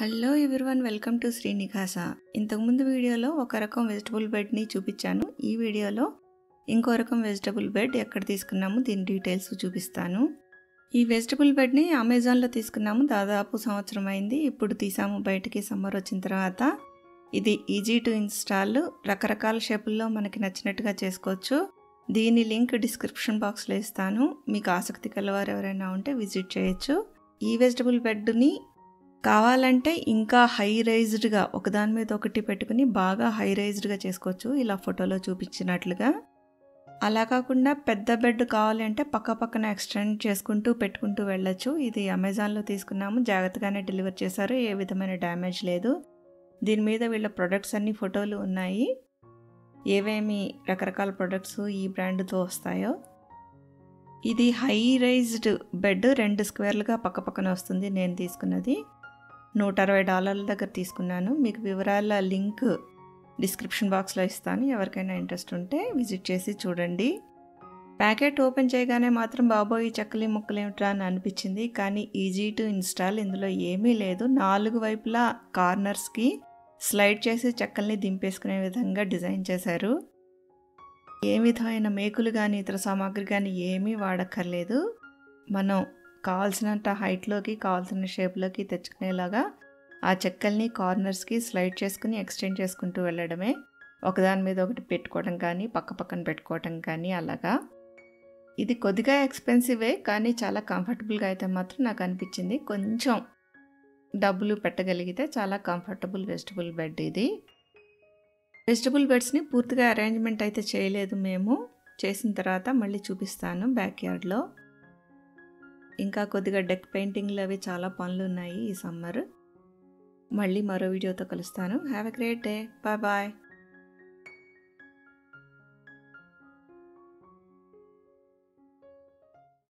hello everyone welcome to Srinivasa ఇంతకుముందు వీడియోలో ఒక రకం వెజిటబుల్ బెడ్ని చూపించాను ఈ వీడియోలో ఇంకో రకం వెజిటబుల్ బెడ్ ఎక్కడ తీసుకున్నాము దీని డీటెయిల్స్ చూపిస్తాను ఈ వెజిటబుల్ బెడ్ని అమెజాన్లో తీసుకున్నాము దాదాపు సంవత్సరం అయింది ఇప్పుడు తీసాము బయటికి సమ్మర్ వచ్చిన తర్వాత ఇది ఈజీ టు ఇన్స్టాల్ రకరకాల షేపుల్లో మనకి నచ్చినట్టుగా చేసుకోవచ్చు దీని లింక్ డిస్క్రిప్షన్ బాక్స్లో ఇస్తాను మీకు ఆసక్తి కలవారు ఎవరైనా ఉంటే విజిట్ చేయొచ్చు ఈ వెజిటబుల్ బెడ్ని కావాలంటే ఇంకా హై రైజ్డ్గా ఒకదాని మీద ఒకటి పెట్టుకుని బాగా హై రైజ్డ్గా చేసుకోవచ్చు ఇలా ఫోటోలో చూపించినట్లుగా అలా కాకుండా పెద్ద బెడ్ కావాలి అంటే పక్క పక్కన ఎక్స్టెండ్ చేసుకుంటూ పెట్టుకుంటూ వెళ్ళొచ్చు ఇది అమెజాన్లో తీసుకున్నాము జాగ్రత్తగానే డెలివర్ చేశారు ఏ విధమైన డ్యామేజ్ లేదు దీని మీద వీళ్ళ ప్రొడక్ట్స్ అన్ని ఫోటోలు ఉన్నాయి ఏవేమి రకరకాల ప్రొడక్ట్స్ ఈ బ్రాండ్తో వస్తాయో ఇది హై రైజ్డ్ బెడ్ రెండు స్క్వేర్లుగా పక్క పక్కన వస్తుంది నేను తీసుకున్నది నూట అరవై డాలర్ల దగ్గర తీసుకున్నాను మీకు వివరాల లింక్ డిస్క్రిప్షన్ బాక్స్లో ఇస్తాను ఎవరికైనా ఇంట్రెస్ట్ ఉంటే విజిట్ చేసి చూడండి ప్యాకెట్ ఓపెన్ చేయగానే మాత్రం బాబోయ్ చెక్కలి ముక్కలు ఏమిట్రా అని అనిపించింది కానీ ఈజీ టు ఇన్స్టాల్ ఇందులో ఏమీ లేదు నాలుగు వైపులా కార్నర్స్కి స్లైడ్ చేసి చెక్కల్ని దింపేసుకునే విధంగా డిజైన్ చేశారు ఏ విధమైన మేకులు కానీ ఇతర సామాగ్రి కానీ ఏమీ వాడక్కర్లేదు మనం కావాల్సినంత హైట్లోకి కావాల్సిన షేప్లోకి తెచ్చుకునేలాగా ఆ చెక్కల్ని కార్నర్స్కి స్లైడ్ చేసుకుని ఎక్స్టెండ్ చేసుకుంటూ వెళ్ళడమే ఒకదాని మీద ఒకటి పెట్టుకోవడం కానీ పక్క పక్కన పెట్టుకోవడం కానీ అలాగా ఇది కొద్దిగా ఎక్స్పెన్సివే కానీ చాలా కంఫర్టబుల్గా అయితే మాత్రం నాకు అనిపించింది కొంచెం డబ్బులు పెట్టగలిగితే చాలా కంఫర్టబుల్ వెజిటబుల్ బెడ్ ఇది వెజిటబుల్ బెడ్స్ని పూర్తిగా అరేంజ్మెంట్ అయితే చేయలేదు మేము చేసిన తర్వాత మళ్ళీ చూపిస్తాను బ్యాక్ యార్డ్లో ఇంకా కొద్దిగా డెక్ పెయింటింగ్లు అవి చాలా పనులు ఉన్నాయి ఈ సమ్మర్ మళ్ళీ మరో వీడియోతో కలుస్తాను have a great day bye bye